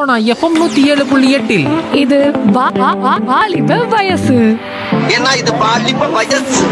Sona FM நூத்தி ஏழு புள்ளி எட்டில் இது வா- வா- வா- வாலிப வயசு ஏன்னா இது பாலிப்ப வயசு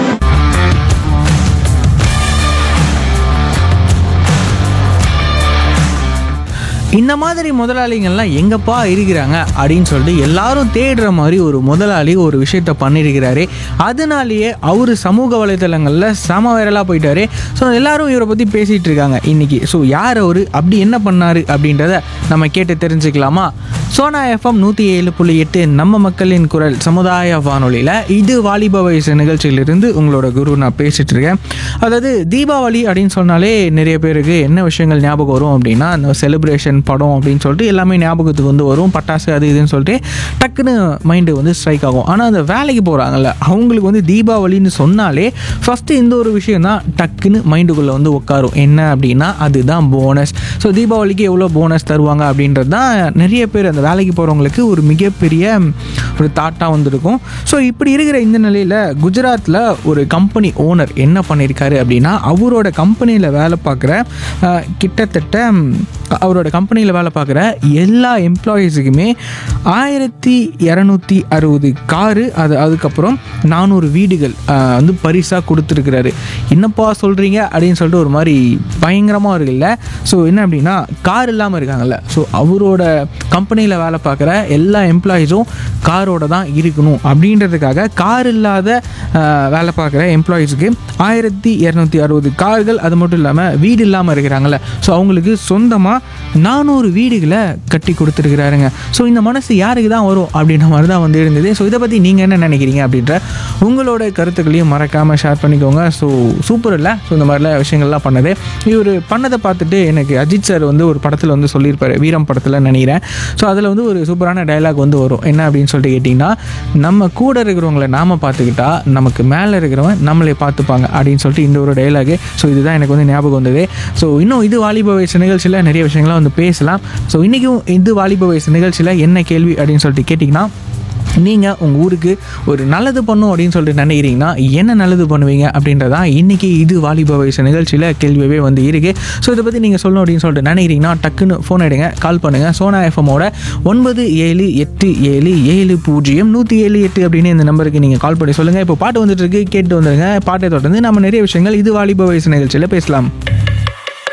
இந்த மாதிரி முதலாளிகள்லாம் எங்கப்பா இருக்கிறாங்க அப்படின்னு சொல்லிட்டு எல்லாரும் தேடுற மாதிரி ஒரு முதலாளி ஒரு விஷயத்த பண்ணியிருக்கிறாரு அதனாலேயே அவர் சமூக வலைத்தளங்களில் சம வைரலாக போயிட்டாரு ஸோ எல்லாரும் இவரை பற்றி பேசிகிட்டு இருக்காங்க இன்னைக்கு ஸோ யார் அவர் அப்படி என்ன பண்ணார் அப்படின்றத நம்ம கேட்டு தெரிஞ்சுக்கலாமா சோனா எஃப்எம் நூற்றி ஏழு புள்ளி எட்டு நம்ம மக்களின் குரல் சமுதாய வானொலியில் இது வாலிப வயசு நிகழ்ச்சியிலிருந்து உங்களோட குரு நான் பேசிகிட்டு இருக்கேன் அதாவது தீபாவளி அப்படின்னு சொன்னாலே நிறைய பேருக்கு என்ன விஷயங்கள் ஞாபகம் வரும் அப்படின்னா அந்த செலிப்ரேஷன் படம் அப்படின்னு சொல்லிட்டு எல்லாமே ஞாபகத்துக்கு வந்து வரும் பட்டாசு அது இதுன்னு சொல்லிட்டு டக்குன்னு மைண்டு வந்து ஸ்ட்ரைக் ஆகும் ஆனால் அந்த வேலைக்கு போகிறாங்கல்ல அவங்களுக்கு வந்து தீபாவளின்னு சொன்னாலே ஃபஸ்ட்டு இந்த ஒரு விஷயம் தான் டக்குன்னு மைண்டுக்குள்ளே வந்து உட்காரும் என்ன அப்படின்னா அதுதான் போனஸ் ஸோ தீபாவளிக்கு எவ்வளோ போனஸ் தருவாங்க அப்படின்றது தான் நிறைய பேர் அந்த வேலைக்கு போகிறவங்களுக்கு ஒரு மிகப்பெரிய ஒரு தாட்டாக வந்திருக்கும் ஸோ இப்படி இருக்கிற இந்த நிலையில் குஜராத்தில் ஒரு கம்பெனி ஓனர் என்ன பண்ணியிருக்காரு அப்படின்னா அவரோட கம்பெனியில் வேலை பார்க்குற அஹ், கிட்டத்தட்ட ம், அவரோட கம்பெனியில் வேலை பார்க்குற எல்லா எம்ப்ளாயீஸுக்குமே ஆயிரத்தி இரநூத்தி அறுபது காரு அது அதுக்கப்புறம் நானூறு வீடுகள் அஹ், வந்து பரிசாக கொடுத்துருக்கிறாரு என்னப்பா சொல்கிறீங்க அப்படின்னு சொல்லிட்டு ஒரு மாதிரி பயங்கரமாக இருக்குல்ல ஸோ என்ன அப்படின்னா கார் இல்லாமல் இருக்காங்கல்ல ஸோ அவரோட கம்பெனியில் வேலை பார்க்குற எல்லா எம்ப்ளாயீஸும் காரோட தான் இருக்கணும் அப்படின்றதுக்காக கார் இல்லாத அஹ், வேலை பார்க்குற எம்ப்ளாயீஸுக்கு ஆயிரத்தி இரநூத்தி அறுபது கார்கள் அது மட்டும் இல்லாமல் வீடு இல்லாமல் இருக்கிறாங்கல்ல ஸோ அவங்களுக்கு சொந்தமாக நானூறு வீடுகளை கட்டி கொடுத்துருக்குறாருங்க ஸோ இந்த மனசு யாருக்கு தான் வரும் அப்படின்ற மாதிரி தான் வந்து இருந்தது ஸோ இதை பற்றி நீங்கள் என்ன நினைக்கிறீங்க அப்படின்ற உங்களோட கருத்துக்களையும் மறக்காமல் ஷேர் பண்ணிக்கோங்க ஸோ சூப்பர் இல்லை ஸோ இந்த மாதிரிலாம் விஷயங்கள்லாம் பண்ணது இவர் பண்ணதை பார்த்துட்டு எனக்கு அஜித் சார் வந்து ஒரு படத்தில் வந்து சொல்லியிருப்பாரு வீரம் படத்தில் நினைக்கிறேன் ஸோ அதில் வந்து ஒரு சூப்பரான டயலாக் வந்து வரும் என்ன அப்படின்னு சொல்லிட்டு கேட்டிங்கன்னா நம்ம கூட இருக்கிறவங்கள நாம பார்த்துக்கிட்டா நமக்கு மேலே இருக்கிறவன் நம்மளை பார்த்துப்பாங்க அப்படின்னு சொல்லிட்டு இந்த ஒரு டயலாகு ஸோ இதுதான் எனக்கு வந்து ஞாபகம் வந்தது ஸோ இன்னும் இது வாலிப வயசு நிகழ்ச்சியில் நிறைய விஷயங்கள்லாம் வந்து பேசலாம் ஸோ இன்றைக்கும் இது வாலிப வயசு நிகழ்ச்சியில் என்ன கேள்வி அப்படின்னு சொல்லிட்டு கேட்டிங்கன்னா நீங்கள் உங்கள் ஊருக்கு ஒரு நல்லது பண்ணும் அப்படின்னு சொல்லிட்டு நினைக்கிறீங்கன்னா என்ன நல்லது பண்ணுவீங்க அப்படின்றதான் இன்றைக்கி இது வாலிப வயசு நிகழ்ச்சியில் கேள்வியவே வந்து இருக்குது ஸோ இதை பற்றி நீங்கள் சொல்லணும் அப்படின்னு சொல்லிட்டு நினைக்கிறீங்கன்னா டக்குன்னு ஃபோன் எடுங்க கால் பண்ணுங்கள் சோனா எஃப்எம்மோட ஒன்பது ஏழு எட்டு ஏழு ஏழு பூஜ்ஜியம் நூற்றி ஏழு எட்டு அப்படின்னு இந்த நம்பருக்கு நீங்கள் கால் பண்ணி சொல்லுங்கள் இப்போ பாட்டு வந்துட்டு இருக்கு கேட்டு வந்துருங்க பாட்டை தொடர்ந்து நம்ம நிறைய விஷயங்கள் இது வாலிப வயசு நிகழ்ச்சியில் பேசலாம்